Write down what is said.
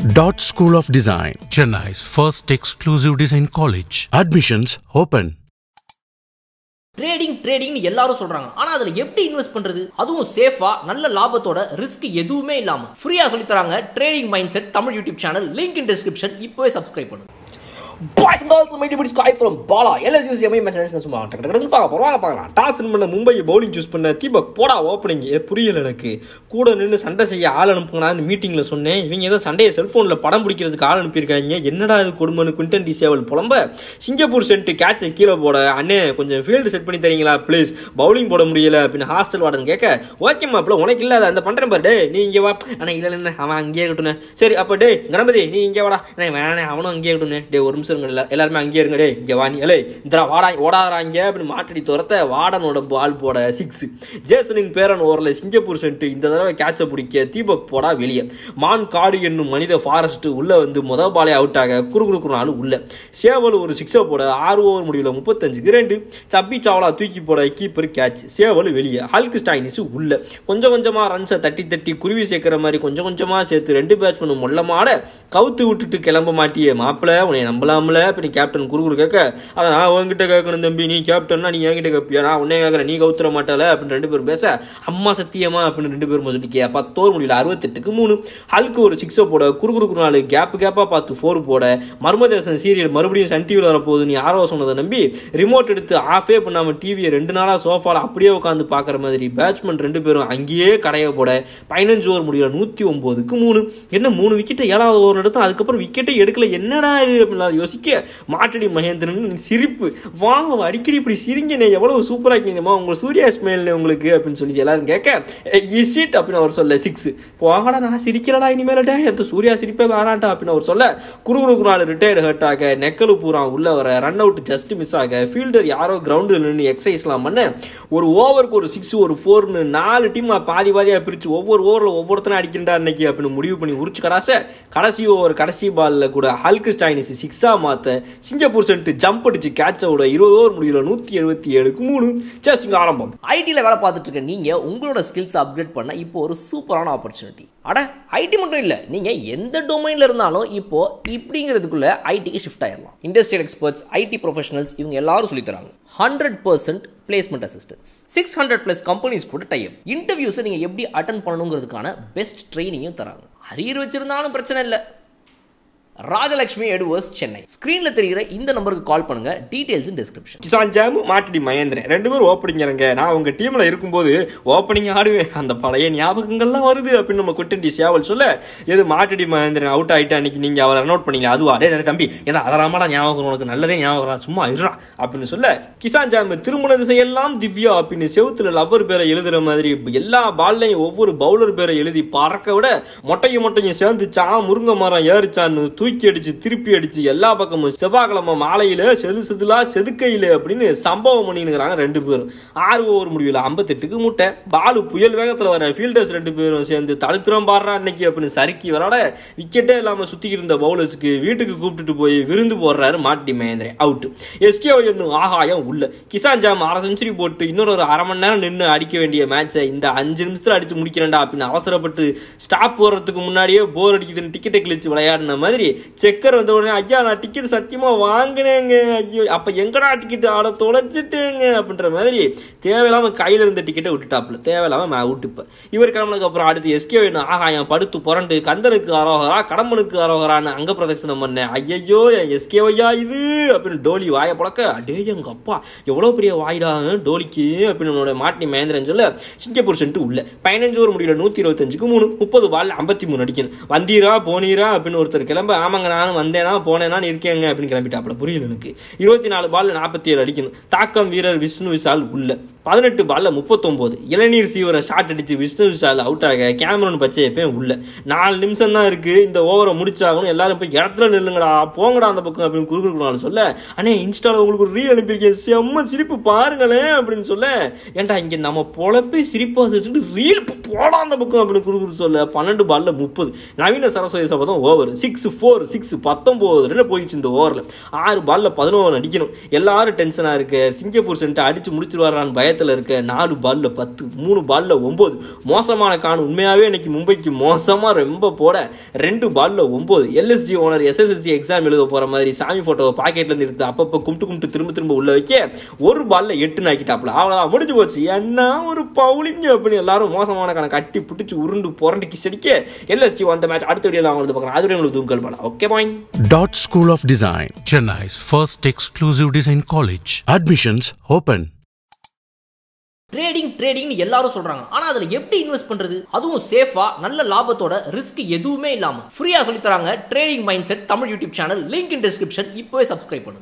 Dot School of Design. Chennai's first exclusive design college. Admissions open. Trading ட்ரேடிங்னு எல்லாரும் சொல்றாங்க ஆனா அதுல எப்படி இன்வெஸ்ட் பண்றது அதுவும் சேஃபா நல்ல லாபத்தோட ரிஸ்க் எதுவுமே இல்லாம ஃப்ரீயா சொல்லி தராங்க trading mind set Tamil YouTube channel link in description இப்போவே சப்ஸ்கிரைப் பண்ணுங்க பாய்ஸ் கேர்ள்ஸ் மைடி பிடிஸ் guy from Bala LSU MI match சும்மா டக்கு டக்கு பார்க்க போறோம் வாங்க பார்க்கலாம் டாஸ் பண்ண மும்பை பவுலிங் சூஸ் பண்ண தீபக் போடா ஓப்பனிங் புரியல எனக்கு கூட நின்று சண்டை செய்ய ஆள் அனுப்புங்களான்னு மீட்டிங்கில் சொன்னேன் இவங்க ஏதோ சண்டையை செல்ஃபோனில் படம் பிடிக்கிறதுக்கு ஆள் அனுப்பியிருக்காங்க என்னடா இது கொடுமைன்னு குவிண்டன் டி சேவல் புலம்ப சிங்கப்பூர் சென்ட் கேட்சை கீழே போட அண்ணே கொஞ்சம் ஃபீல்டு செட் பண்ணி தரீங்களா ப்ளீஸ் பவுலிங் போட முடியல அப்படின்னு ஹாஸ்டல் வார்டன் கேட்க ஓகே மாப்பிள உனக்கு இல்லாத அந்த பண்ணுறேன் பாரு டே நீ இங்கே வா ஆனால் இல்லை இல்லை அவன் அங்கேயே இருக்கட்டும் சரி அப்போ டே கணபதி நீ இங்கே வாடா அண்ணே, வேணாண்ணே அவனும் அங்கேயே இருக்கட்டும் டே ஒரு நிமிஷம் இருங்க எல்லா- எல்லாருமே அங்கேயே இருங்க டே இங்கே வா நீ இல்லை இந்த வாடா ஓடாதரா இங்கே அப்படின்னு மாட்டடி துரத்த வார்டனோட பால் போட சிக்ஸ் ஜேசனின் பேரன் ஓவரில் சிங்கப்பூர் சென்ட் இந்த தடவை கேட்சை பிடிக்க தீபக் போடா வெளியே மான் காடு என்னும் மனித ஃபாரஸ்ட் உள்ள வந்து முத பாலே அவுட் ஆக குறுகுறுக்குறாலும் உள்ள சேவல் ஒரு சிக்ஸை போட ஆறு ஓவர் முடியல முப்பத்தஞ்சுக்கு ரெண்டு சப்பி சாவலா தூக்கி போட கீப்பர் கேட்ச் சேவல் வெளியே ஹல்க் ஸ்டைனிஸ் உள்ள கொஞ்சம் கொஞ்சமா ரன்ஸை தட்டி தட்டி குருவி சேர்க்கிற மாதிரி கொஞ்சம் கொஞ்சமா சேர்த்து ரெண்டு பேட்ஸ்மேனும் மொல்லமாட கவுத்து விட்டுட்டு கிளம்ப மாட்டியே மாப்பிள உன்னை நம்பலாம்ல அப்படி கேப்டன் குறுகுறு கேட்க அதை நான் உன்கிட்ட கேட்கணும் தம்பி நீ கேப்டன்னா நீ என்கிட்ட கேட்பியா நான் உன்னை கேட்கறேன் நீ கவுத்துற மாட்டால அப்படின்னு ரெண்டு பேரும் பேச அம்மா சத்தியமா அப்படின்னு ரெண்டு பேரும் சொல்லிட்டியா பத்தோர் முடியல அறுபத்தெட்டுக்கு மூணு ஹல்க்கு ஒரு சிக்ஸை போட குறுகுறுக்கு நாலு கேப் கேப்பா பார்த்து ஃபோர் போட மர்மதேசன் சீரியல் மறுபடியும் சன் டிவியில் வரப்போகுது நீ ஆர்வம் சொன்னதை நம்பி ரிமோட் எடுத்து ஆஃபே பண்ணாம டிவியை ரெண்டு நாளா சோஃபால அப்படியே உட்காந்து பார்க்குற மாதிரி பேட்ஸ்மேன் ரெண்டு பேரும் அங்கேயே கடைய போட பதினஞ்சு ஓவர் முடியல நூற்றி ஒம்போதுக்கு மூணு என்ன மூணு விக்கெட்டை ஏழாவது ஓவர் எடுத்தோம் அதுக்கப்புறம் விக்கெட்டை எடுக்கல என்னடா இது அப்படின்னு யோசிக்க மாட்டடி மகேந்திரன் சிரிப்பு வாங்க அடிக்கடி இப்படி சிரிங்கண்ணே எவ்வளவு சூப்பராக இருக்கீங்கம்மா உங்கள் சூர்யா ஸ்மெயில் உங்களுக்கு அப்படின்னு சொல்லி எல்லாரும் கேட்க இஸ் இட் அப்படின்னு அவர் சொல்ல சிக்ஸ் போங்கடா நான் சிரிக்கிறடா இனிமேலடா எந்த சூர்யா சிரிப்பே வேணாண்டா அப்படின்னு அவர் சொல்ல குறுகுறுக்கு நாள் ரிட்டையர்டு ஹர்ட் ஆக நெக்கலு பூரா உள்ள வர ரன் அவுட் ஜஸ்ட் மிஸ் ஆக ஃபீல்டர் யாரோ கிரவுண்டில் நின்று எக்ஸசைஸ்லாம் பண்ண ஒரு ஓவருக்கு ஒரு சிக்ஸ் ஒரு ஃபோர்னு நாலு டீம் பாதி பாதியாக பிரித்து ஒவ்வொரு ஓவரில் ஒவ்வொருத்தரும் அடிக்கின்றா இன்னைக்கு அப்படின்னு முடிவு பண்ணி உரிச்சு கடாச கடைசி ஓவர் கடைசி பால்ல கூட ஹல்க் ஸ்டைனிஸ் சிக்ஸாக மாற்ற சிங்கப்பூர் சென்ட் ஜம்ப் அடிச்சு கேட்சை விட இருபது ஓவர் முடியல நூற்றி எழுபத்தி ஏழுக்கு மூணு சேசிங்க ஆரம்பம் ஐடியில் வேலை பார்த்துட்டு இருக்க நீங்க உங்களோட ஸ்கில்ஸ் அப்கிரேட் பண்ண இப்போ ஒரு சூப்பரான ஆப்பர்ச்சுனிட்டி அட ஐடி மட்டும் இல்லை நீங்க எந்த டொமைன்ல இருந்தாலும் இப்போ இப்படிங்கிறதுக்குள்ள ஐடிக்கு ஷிஃப்ட் ஆயிடலாம் இண்டஸ்ட்ரியல் எக்ஸ்பர்ட்ஸ் ஐடி ப்ரொஃபஷனல்ஸ் இவங்க எல்லாரும் சொல்லி தராங்க hundred percent placement assistance six hundred plus companies கூட டைப் இன்டர்வியூஸை நீங்கள் எப்படி அட்டன் பண்ணணுங்கிறதுக்கான பெஸ்ட் ட்ரைனிங்கும் தராங்க அரியர் வச்சிருந்தாலும் பிரச்சனை இல்லை ராஜலட்சுமி எடுவர்ஸ் சென்னை ஸ்க்ரீனில் தெரிகிற இந்த நம்பருக்கு கால் பண்ணுங்க டீடைல்ஸ் இன் டிஸ்கிரிப்ஷன் கிசான் ஜாமு மாட்டடி மகேந்திரன் ரெண்டு பேரும் ஓப்பனிங் இறங்க நான் உங்க டீம்ல இருக்கும்போது ஓப்பனிங் ஆடுவேன் அந்த பழைய ஞாபகங்கள்லாம் வருது அப்படின்னு நம்ம குட்டண்டி சேவல் சொல்ல எது மாட்டடி மகேந்திரன் அவுட் ஆயிட்டா அன்னைக்கு நீங்க அவரை ரன் அவுட் பண்ணீங்க அதுவா டே டேய் தம்பி ஏன்னா அதராமடா ஞாபகம் உனக்கு நல்லதே ஞாபகம் வரா, சும்மா இருடா அப்படின்னு சொல்ல கிசான் ஜாமு திருமண திசையெல்லாம் திவ்யா அப்படின்னு செவுத்துல லவ்வர் பேரை எழுதுற மாதிரி எல்லா பால்லையும் ஒவ்வொரு பவுலர் பேரை எழுதி பறக்க விட மொட்டையும் மொட்டையும் சேர்ந்து சா முருங்கை மரம் ஏறிச்சான்னு தூக்கி அடிச்சு திருப்பி அடிச்சு எல்லா பக்கமும் செவ்வாய்க்கிழமை மாலையில செது செதுலா செதுக்கையில அப்படின்னு சம்பவம் பண்ணினுக்கிறாங்க ரெண்டு பேரும் ஆறு ஓவர் முடியல ஐம்பத்தெட்டுக்கு முட்டை பாலு புயல் வேகத்துல வர ஃபீல்டர்ஸ் ரெண்டு பேரும் சேர்ந்து தடுக்கிறோம் பாடுறா இன்னைக்கு அப்படின்னு சறுக்கி விளாட விக்கெட்டே இல்லாம சுத்தி இருந்த பவுலர்ஸ்க்கு வீட்டுக்கு கூப்பிட்டுட்டு போய் விருந்து போடுறாரு மாட்டி மகேந்திரன் அவுட் எஸ்கே என்னும் ஆகாயம் உள்ள கிசான் ஜாம் அரை செஞ்சுரி போட்டு இன்னொரு ஒரு அரை மணி நேரம் நின்று அடிக்க வேண்டிய மேட்சை இந்த அஞ்சு நிமிஷத்துல அடிச்சு முடிக்கிறேன்டா அப்படின்னு அவசரப்பட்டு ஸ்டாப் போடுறதுக்கு முன்னாடியே போர் அடிக்குதுன்னு டிக்கெட்டை கிழிச்சு விளையாடின மாதிரி செக்கர் வந்த உடனே ஐயா நான் டிக்கெட் சத்தியமா வாங்கினேங்க ஐயோ அப்ப எங்கடா டிக்கெட் ஆட தொலைச்சிட்டேங்க அப்படின்ற மாதிரி தேவையில்லாம கையில இருந்த டிக்கெட்டை விட்டுட்டாப்ல தேவையில்லாம அவுட் இப்ப இவர் கிளம்புனதுக்கு அப்புறம் அடுத்து எஸ்கே வேணும் ஆகாயம் படுத்து புரண்டு கந்தனுக்கு அரோகரா கடம்பனுக்கு அரோகரான்னு அங்க பிரதட்சணம் பண்ணேன் ஐயையோ எஸ்கே ஐயா இது அப்படின்னு டோலி வாயை பழக்க அடே எங்க அப்பா எவ்வளவு பெரிய வாய்டா டோலிக்கு அப்படின்னு நம்மளோட மாட்டி மகேந்திரன் சொல்ல சிங்கப்பூர் சென்ட்டு உள்ள பதினஞ்சு ஓவர் முடியல நூத்தி இருபத்தஞ்சுக்கு மூணு முப்பது பால் ஐம்பத்தி மூணு அடிக்கணும் வந்தீரா போனீரா அப்படின்னு ஒருத்தர் கிளம்ப ஆமாங்க நானும் வந்தேனா போனேனா இருக்கேங்க அப்படின்னு கிளம்பிட்டாப்ல புரியல எனக்கு இருபத்தி நாலு பால்ல நாற்பத்தி ஏழு அடிக்கணும் தாக்கம் வீரர் விஷ்ணு விஷால் உள்ள பதினெட்டு பால்ல முப்பத்தொன்பது இளநீர் சீவரை ஷாட் அடிச்சு விஷ்ணு விஷால் அவுட் ஆக கேமரன் பச்சையப்பையும் உள்ள நாலு நிமிஷம் தான் இருக்கு இந்த ஓவரை முடிச்சாகணும் எல்லாரும் போய் இடத்துல நில்லுங்கடா போங்கடா அந்த பக்கம் அப்படின்னு குறுக்குறான்னு சொல்ல அண்ணே இன்ஸ்டால உங்களுக்கு ஒரு ரீல் அனுப்பியிருக்கேன் செம்ம சிரிப்பு பாருங்களேன் அப்படின்னு சொல்ல ஏன்டா இங்க நம்ம பொழப்பே சிரிப்பா சிரிச்சுட்டு ரீல் போடா அந்த பக்கம் அப்படின்னு குறுகுறு சொல்ல பன்னெண்டு பால்ல முப்பது Naveena Saraswathi Sabatham over six four four six பத்தொம்போது ரன் போயிடுச்சு இந்த ஓவரில் ஆறு பால்ல பதினோரு அடிக்கணும் எல்லாரும் டென்ஷனாக இருக்கு சிங்கப்பூர் சென்ட்டு அடிச்சு முடிச்சிருவாரான்னு பயத்தில் இருக்க நாலு பால்ல பத்து மூணு பால்ல ஒம்பது மோசமான கான் உண்மையாகவே இன்னைக்கு மும்பைக்கு மோசமாக ரொம்ப போட ரெண்டு பால்ல ஒம்பது எல்எஸ்ஜி ஓனர் எஸ்எஸ்எஸ்சி எக்ஸாம் எழுத போகிற மாதிரி சாமி ஃபோட்டோவை பாக்கெட்லேருந்து எடுத்து அப்பப்போ கும்பிட்டு கும்பிட்டு திரும்ப திரும்ப உள்ள வைக்க ஒரு பால்ல எட்டு நாக்கிட்டாப்ல அவ்வளோதான் முடிஞ்சு போச்சு என்ன ஒரு பவுலிங்க அப்படின்னு எல்லாரும் மோசமான கணக்கு கட்டி பிடிச்சி உருண்டு புரண்டு கிச்சடிக்க எல்எஸ்ஜி வந்த மேட்ச் அடுத்த வீடியோவில் அவங்க வந்து பார்க்குறேன் அது உங்களுக்கு தூங்கல் பண்ணலாம் okay point Dot School of Design. Chennai's first exclusive design college. Admissions open. Trading ட்ரேடிங்னு எல்லாரும் சொல்றாங்க ஆனா அதுல எப்படி இன்வெஸ்ட் பண்றது அதுவும் சேஃபா நல்ல லாபத்தோட ரிஸ்க் எதுவுமே இல்லாம ஃப்ரீயா சொல்லி தராங்க trading mind set Tamil YouTube channel link in description இப்போவே சப்ஸ்கிரைப் பண்ணுங்க